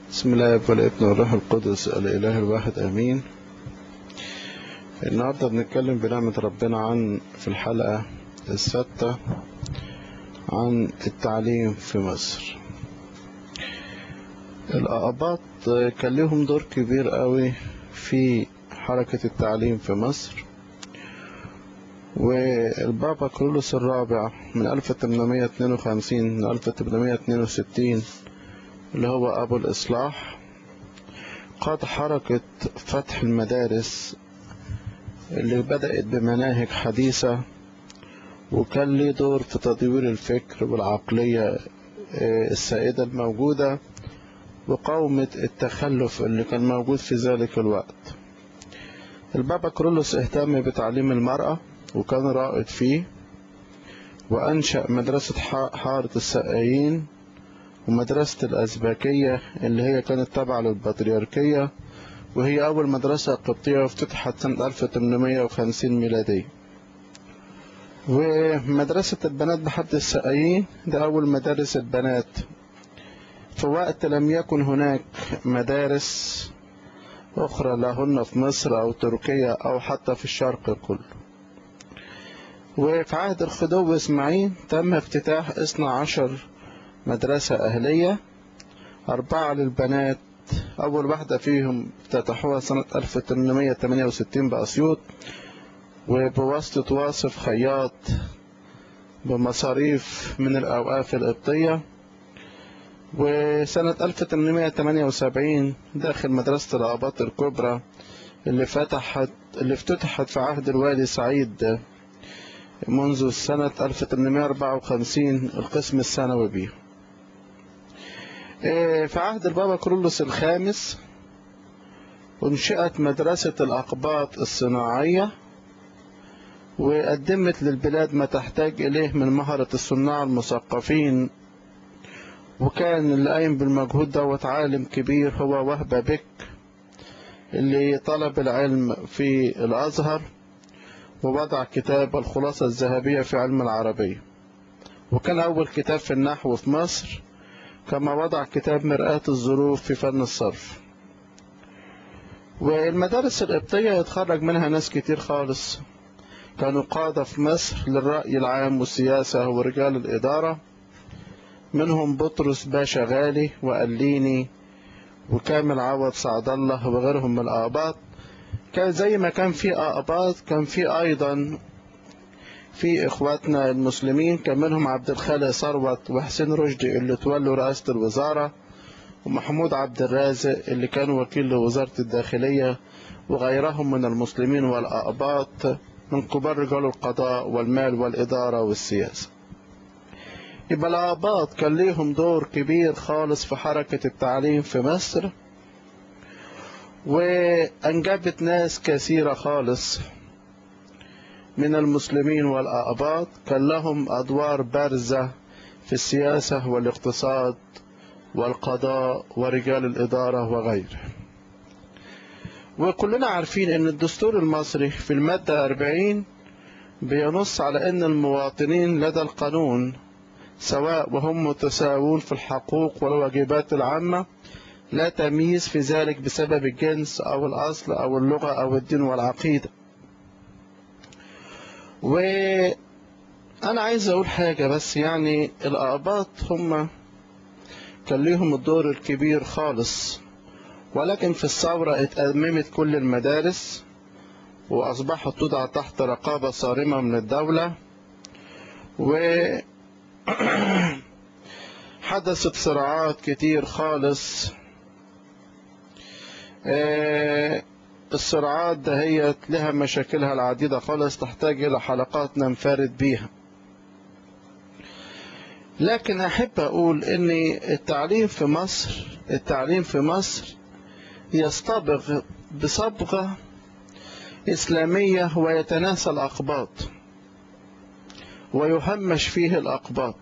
بسم الله والابن والروح القدس الإله الواحد آمين النهاردة بنتكلم بنعمة ربنا عن في الحلقة السادسة عن التعليم في مصر الأقباط كان لهم دور كبير قوي في حركة التعليم في مصر والبابا كرولوس الرابع من 1852 ل 1862 اللي هو أبو الإصلاح قاد حركة فتح المدارس اللي بدأت بمناهج حديثة وكان ليه دور في تطوير الفكر والعقلية السائدة الموجودة وقومة التخلف اللي كان موجود في ذلك الوقت البابا كرولوس اهتم بتعليم المرأة وكان رائد فيه وأنشأ مدرسة حارة السقايين ومدرسة الأزبكية اللي هي كانت تابعة للبطريركية وهي أول مدرسة قبطية وافتتحت سنة 1850 ميلادية ومدرسة البنات بحد السقايين ده أول مدارس البنات في وقت لم يكن هناك مدارس أخرى لهن في مصر أو تركيا أو حتى في الشرق كله وفي عهد الخديوي إسماعيل تم افتتاح 12 مدرسة أهلية أربعة للبنات أول واحدة فيهم افتتحوها سنة 1868 بأسيوط وبواسطة واصف خياط بمصاريف من الأوقاف القبطية وسنة 1878 داخل مدرسة الآباط الكبرى اللي فتحت اللي افتتحت في عهد الوالي سعيد منذ سنة 1854 القسم الثانوي بيها في عهد البابا كرولوس الخامس انشئت مدرسة الأقباط الصناعية وقدمت للبلاد ما تحتاج إليه من مهرة الصناع المثقفين وكان اللي قايم بالمجهود دوت عالم كبير هو وهبة بك اللي طلب العلم في الأزهر ووضع كتاب الخلاصة الذهبية في علم العربية وكان أول كتاب في النحو في مصر كما وضع كتاب مرآة الظروف في فن الصرف والمدارس القبطية يتخرج منها ناس كتير خالص كانوا قادة في مصر للرأي العام والسياسة ورجال الإدارة منهم بطرس باشا غالي وقليني وكامل عوض سعد الله وغيرهم من الآباط كان زي ما كان في آباط كان في أيضا في إخواتنا المسلمين كان منهم عبد الخالق ثروت وحسين رشدي اللي تولوا رئاسة الوزارة ومحمود عبد الرازق اللي كان وكيل لوزارة الداخلية وغيرهم من المسلمين والأقباط من كبار رجال القضاء والمال والإدارة والسياسة يبقى الأقباط كان ليهم دور كبير خالص في حركة التعليم في مصر وأنجبت ناس كثيرة خالص من المسلمين والأقباط كان لهم أدوار بارزة في السياسة والاقتصاد والقضاء ورجال الإدارة وغيره وكلنا عارفين أن الدستور المصري في المادة 40 بينص على أن المواطنين لدى القانون سواء وهم متساوون في الحقوق والواجبات العامة لا تمييز في ذلك بسبب الجنس أو الأصل أو اللغة أو الدين والعقيدة وأنا عايز أقول حاجة بس يعني الأقباط هم كان ليهم الدور الكبير خالص ولكن في الثورة اتأممت كل المدارس وأصبحت تضع تحت رقابة صارمة من الدولة و حدثت صراعات كتير خالص الصراعات دهيت لها مشاكلها العديدة خالص تحتاج إلى حلقات ننفرد بيها لكن أحب أقول أن التعليم في مصر التعليم في مصر يصطبغ بصبغة إسلامية ويتناسى الأقباط ويهمش فيه الأقباط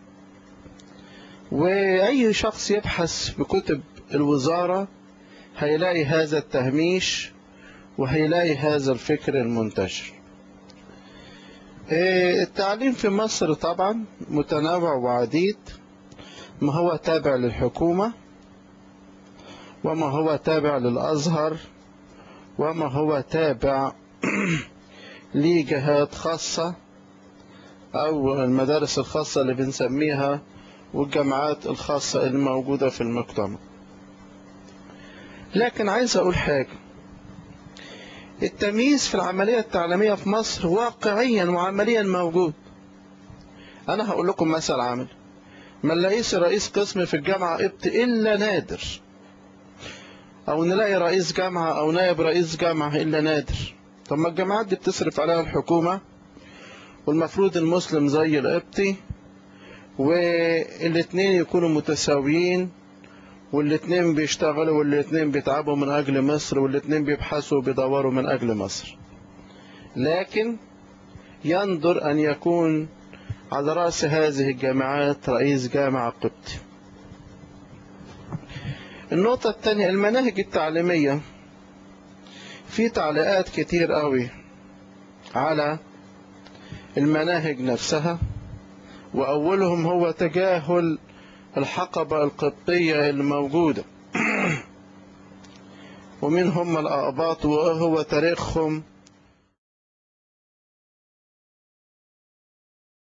وأي شخص يبحث بكتب الوزارة هيلاقي هذا التهميش وهيلاقي هذا الفكر المنتشر التعليم في مصر طبعا متنوع وعديد ما هو تابع للحكومة وما هو تابع للأزهر وما هو تابع لجهات خاصة أو المدارس الخاصة اللي بنسميها والجامعات الخاصة الموجودة في المجتمع لكن عايز أقول حاجة التمييز في العملية التعليمية في مصر واقعيا وعمليا موجود أنا هقول لكم مثل عمل ما نلاقيش رئيس قسم في الجامعة قبط إلا نادر أو نلاقي رئيس جامعة أو نائب رئيس جامعة إلا نادر طب ما الجامعات دي بتصرف عليها الحكومة والمفروض المسلم زي القبطي والاثنين يكونوا متساويين والاثنين بيشتغلوا والاثنين بيتعبوا من أجل مصر والاثنين بيبحثوا وبيدوروا من أجل مصر لكن يندر أن يكون على رأس هذه الجامعات رئيس جامعة قبطي النقطة الثانية المناهج التعليمية في تعليقات كتير قوي على المناهج نفسها وأولهم هو تجاهل الحقبة القبطية الموجودة ومن هم الأقباط وهو تاريخهم